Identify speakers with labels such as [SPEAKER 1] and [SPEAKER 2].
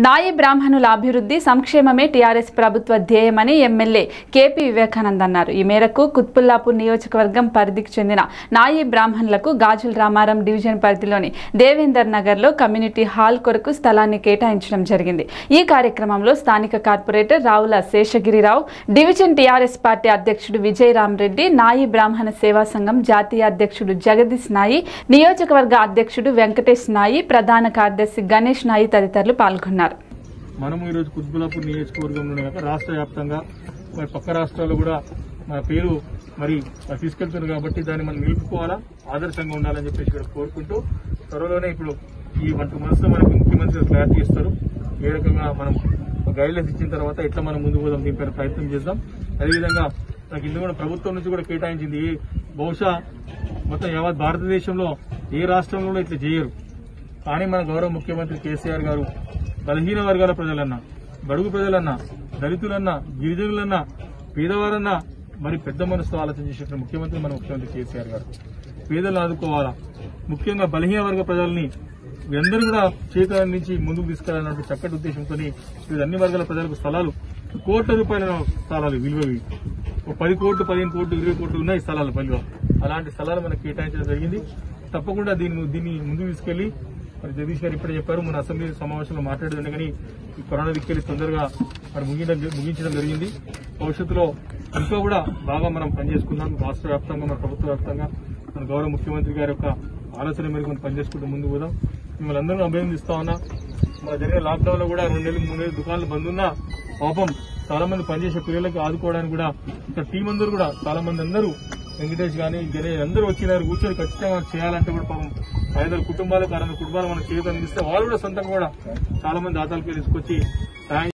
[SPEAKER 1] నాయి బ్రాహ్మణుల అభివృద్ధి సంక్షేమమే టీఆర్ఎస్ ప్రభుత్వ ధ్యేయమని ఎమ్మెల్యే కేపీ వివేకానంద్ అన్నారు ఈ మేరకు కుత్పుల్లాపూర్ నియోజకవర్గం పరిధికి చెందిన నాయి బ్రాహ్మణులకు గాజుల రామారం డివిజన్ పరిధిలోని దేవేందర్ నగర్లో కమ్యూనిటీ హాల్ కొరకు స్థలాన్ని కేటాయించడం జరిగింది ఈ కార్యక్రమంలో స్థానిక corporator Ravula Seshagirirao division TRS party అధ్యక్షుడు విజయ్ రెడ్డి నాయి బ్రాహ్మణ సేవా సంఘం జాతీయ అధ్యక్షుడు జగదీష్ నాయి నియోజకవర్గ అధ్యక్షుడు వెంకటేష్ నాయి ప్రధాన కార్యదర్శి గణేష్ నాయి తదితరులు పాల్గొన్నారు
[SPEAKER 2] మనము ఈరోజు కుత్బులాపూర్ నియోజకవర్గంలోనే కాక రాష్ట్ర వ్యాప్తంగా మరి పక్క రాష్ట్రాల్లో కూడా మన పేరు మరి తీసుకెళ్తున్నారు కాబట్టి దాన్ని మనం నిలుపుకోవాలా ఆదర్శంగా ఉండాలని చెప్పేసి ఇక్కడ కోరుకుంటూ త్వరలోనే ఇప్పుడు ఈ వన్ టూ మంత్స్ లో మనకి ముఖ్యమంత్రి క్లారిటీ ఇస్తారు ఏ రకంగా మనం గైడ్లైన్స్ ఇచ్చిన తర్వాత ఎట్లా మనం ముందుకు పోదాం దీనిపైన ప్రయత్నం చేద్దాం అదేవిధంగా నాకు ఇల్లు కూడా ప్రభుత్వం నుంచి కూడా కేటాయించింది ఏ- బహుశా మొత్తం యావత్ భారతదేశంలో ఏ రాష్ట్రంలో కూడా ఇట్లా చేయరు కానీ మన గౌరవ ముఖ్యమంత్రి కేసీఆర్ గారు బలహీన వర్గాల ప్రజలన్నా బడుగు ప్రజలన్నా దళితులన్నా గిరిజనులన్నా పేదవారన్నా మరి పెద్ద మనసుతో ఆలోచన చేసిన ముఖ్యమంత్రి మన ముఖ్యమంత్రి కేసీఆర్ గారు పేదలను ఆదుకోవాలా ముఖ్యంగా బలహీన వర్గ ప్రజల్ని వీరందరూ కూడా చేతుల నుంచి ముందుకు తీసుకెళ్లాలన్నట్టు చక్కటి ఉద్దేశంతో వివిధ అన్ని వర్గాల ప్రజలకు స్థలాలు కోట్ల రూపాయల స్థలాలు విలువవి ఒక పది కోట్లు పదిహేను కోట్లు ఇరవై కోట్లు ఉన్నాయి స్థలాలు విలువ అలాంటి స్థలాలు మనకు కేటాయించడం జరిగింది తప్పకుండా దీన్ని దీన్ని ముందుకు తీసుకెళ్లి మరి జగదీష్ గారు ఇప్పుడే చెప్పారు మన అసెంబ్లీ సమావేశంలో మాట్లాడేది కానీ ఈ కరోనా దిక్కెళ్ళి తొందరగా మరి ముగించడం ముగించడం జరిగింది భవిష్యత్తులో ఇంకా కూడా బాగా మనం పనిచేసుకుందాం రాష్ట్ర వ్యాప్తంగా మన ప్రభుత్వ వ్యాప్తంగా మన గౌరవ ముఖ్యమంత్రి గారి యొక్క ఆలోచన మేరకు మనం పనిచేసుకుంటూ ముందుకు పోదాం మిమ్మల్ని అందరూ అభినందిస్తా ఉన్నా మన జరిగిన లాక్డౌన్ లో కూడా రెండు నెలలు మూడు నెలలు దుకాణాలు బంద్ ఉన్నా పాపం చాలా మంది పనిచేసే పిల్లలకి ఆదుకోవడానికి కూడా ఇక్కడ టీం అందరూ కూడా చాలా మంది అందరూ వెంకటేష్ గానీ గణేష్ అందరూ వచ్చినారు కూర్చొని ఖచ్చితంగా చేయాలంటే కూడా పాపం ఐదు కుటుంబాలకు అరవై కుటుంబాలు మనం చేయూత అందిస్తే వాళ్ళు కూడా సొంతంగా కూడా చాలా మంది దాతలకి తీసుకొచ్చి సాయం